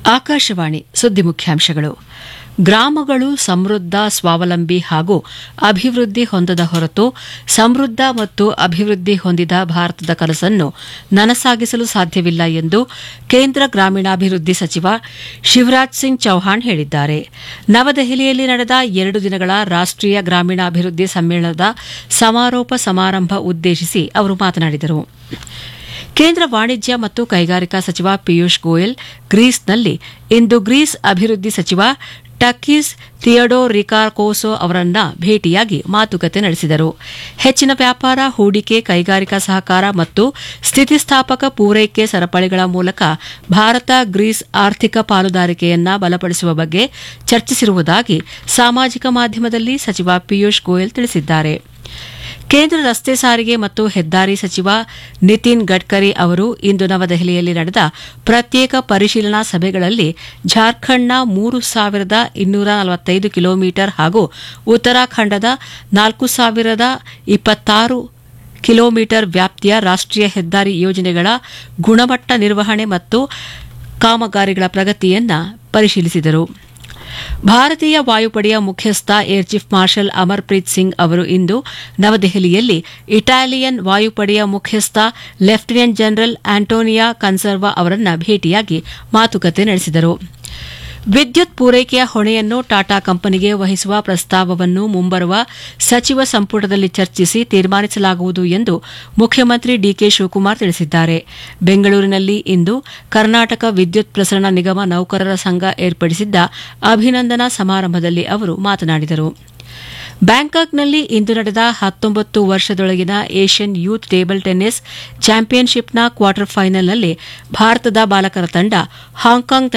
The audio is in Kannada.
ಆಕಾಶವಾಣಿ ಸುದ್ದಿ ಮುಖ್ಯಾಂಶಗಳು ಗ್ರಾಮಗಳು ಸಮೃದ್ಧ ಸ್ವಾವಲಂಬಿ ಹಾಗೂ ಅಭಿವೃದ್ಧಿ ಹೊಂದದ ಹೊರತು ಸಮೃದ್ಧ ಮತ್ತು ಅಭಿವೃದ್ಧಿ ಹೊಂದಿದ ಭಾರತದ ಕನಸನ್ನು ನನಸಾಗಿಸಲು ಸಾಧ್ಯವಿಲ್ಲ ಎಂದು ಕೇಂದ್ರ ಗ್ರಾಮೀಣಾಭಿವೃದ್ಧಿ ಸಚಿವ ಶಿವರಾಜ್ ಸಿಂಗ್ ಚೌಹಾಣ್ ಹೇಳಿದ್ದಾರೆ ನವದೆಹಲಿಯಲ್ಲಿ ನಡೆದ ಎರಡು ದಿನಗಳ ರಾಷ್ಟೀಯ ಗ್ರಾಮೀಣಾಭಿವೃದ್ಧಿ ಸಮ್ಮೇಳನದ ಸಮಾರೋಪ ಸಮಾರಂಭ ಉದ್ದೇಶಿಸಿ ಅವರು ಮಾತನಾಡಿದರು ಕೇಂದ್ರ ವಾಣಿಜ್ಯ ಮತ್ತು ಕೈಗಾರಿಕಾ ಸಚಿವ ಪಿಯೂಷ್ ಗೋಯಲ್ ಗ್ರೀಸ್ನಲ್ಲಿ ಇಂದು ಗ್ರೀಸ್ ಅಭಿವೃದ್ಧಿ ಸಚಿವ ಟಕೀಸ್ ಥಿಯಡೋ ರಿಕಾರ್ಕೋಸೋ ಅವರನ್ನ ಭೇಟಿಯಾಗಿ ಮಾತುಕತೆ ನಡೆಸಿದರು ಹೆಚ್ಚಿನ ವ್ಯಾಪಾರ ಹೂಡಿಕೆ ಕೈಗಾರಿಕಾ ಸಹಕಾರ ಮತ್ತು ಸ್ಥಿತಿಸ್ಥಾಪಕ ಪೂರೈಕೆ ಸರಪಳಿಗಳ ಮೂಲಕ ಭಾರತ ಗ್ರೀಸ್ ಆರ್ಥಿಕ ಪಾಲುದಾರಿಕೆಯನ್ನ ಬಲಪಡಿಸುವ ಬಗ್ಗೆ ಚರ್ಚಿಸಿರುವುದಾಗಿ ಸಾಮಾಜಿಕ ಮಾಧ್ಯಮದಲ್ಲಿ ಸಚಿವ ಪಿಯೂಷ್ ಗೋಯಲ್ ತಿಳಿಸಿದ್ದಾರೆ ಕೇಂದ್ರ ರಸ್ತೆ ಸಾರಿಗೆ ಮತ್ತು ಹೆದ್ದಾರಿ ಸಚಿವ ನಿತಿನ್ ಗಡ್ಕರಿ ಅವರು ಇಂದು ನವದೆಹಲಿಯಲ್ಲಿ ನಡೆದ ಪ್ರತ್ಯೇಕ ಪರಿಶೀಲನಾ ಸಭೆಗಳಲ್ಲಿ ಜಾರ್ಖಂಡ್ನ ಮೂರು ಸಾವಿರದ ಇನ್ನೂರ ನಲವತ್ತೈದು ಕಿಲೋಮೀಟರ್ ಹಾಗೂ ಉತ್ತರಾಖಂಡದ ನಾಲ್ಕು ಸಾವಿರದ ಇಪ್ಪತ್ತಾರು ಕಿಲೋಮೀಟರ್ ವ್ಯಾಪ್ತಿಯ ರಾಷ್ಟೀಯ ಹೆದ್ದಾರಿ ಯೋಜನೆಗಳ ಗುಣಮಟ್ಟ ನಿರ್ವಹಣೆ ಮತ್ತು ಕಾಮಗಾರಿಗಳ ಪ್ರಗತಿಯನ್ನ ಪರಿಶೀಲಿಸಿದರು ಭಾರತೀಯ ವಾಯುಪಡೆಯ ಮುಖ್ಯಸ್ಥ air chief marshal Amarpreet Singh ಅವರು ಇಂದು ನವದೆಹಲಿಯಲ್ಲಿ ಇಟಾಲಿಯನ್ ವಾಯುಪಡೆಯ ಮುಖ್ಯಸ್ಥ ಲೆಫ್ಟಿನೆಂಟ್ ಜನರಲ್ ಆಂಟೋನಿಯಾ ಕನ್ಸರ್ವಾ ಅವರನ್ನ ಭೇಟಿಯಾಗಿ ಮಾತುಕತೆ ನಡೆಸಿದರು ವಿದ್ಯುತ್ ಪೂರೈಕೆಯ ಹೊಣೆಯನ್ನು ಟಾಟಾ ಕಂಪನಿಗೆ ವಹಿಸುವ ಪ್ರಸ್ತಾವವನ್ನು ಮುಂಬರುವ ಸಚಿವ ಸಂಪುಟದಲ್ಲಿ ಚರ್ಚಿಸಿ ತೀರ್ಮಾನಿಸಲಾಗುವುದು ಎಂದು ಮುಖ್ಯಮಂತ್ರಿ ಡಿಕೆ ಶಿವಕುಮಾರ್ ತಿಳಿಸಿದ್ದಾರೆ ಬೆಂಗಳೂರಿನಲ್ಲಿ ಇಂದು ಕರ್ನಾಟಕ ವಿದ್ಯುತ್ ಪ್ರಸರಣ ನಿಗಮ ನೌಕರರ ಸಂಘ ಏರ್ಪಡಿಸಿದ್ದ ಅಭಿನಂದನಾ ಸಮಾರಂಭದಲ್ಲಿ ಅವರು ಮಾತನಾಡಿದರು ಬ್ಯಾಂಕಾಕ್ನಲ್ಲಿ ಇಂದು ನಡೆದ ಹತ್ತೊಂಬತ್ತು ವರ್ಷದೊಳಗಿನ ಏಷ್ಯನ್ ಯೂತ್ ಟೇಬಲ್ ಟೆನ್ನಿಸ್ ಚಾಂಪಿಯನ್ಶಿಪ್ನ ಕ್ವಾರ್ಟರ್ ಫೈನಲ್ನಲ್ಲಿ ಭಾರತದ ಬಾಲಕರ ತಂಡ ಹಾಂಕಾಂಗ್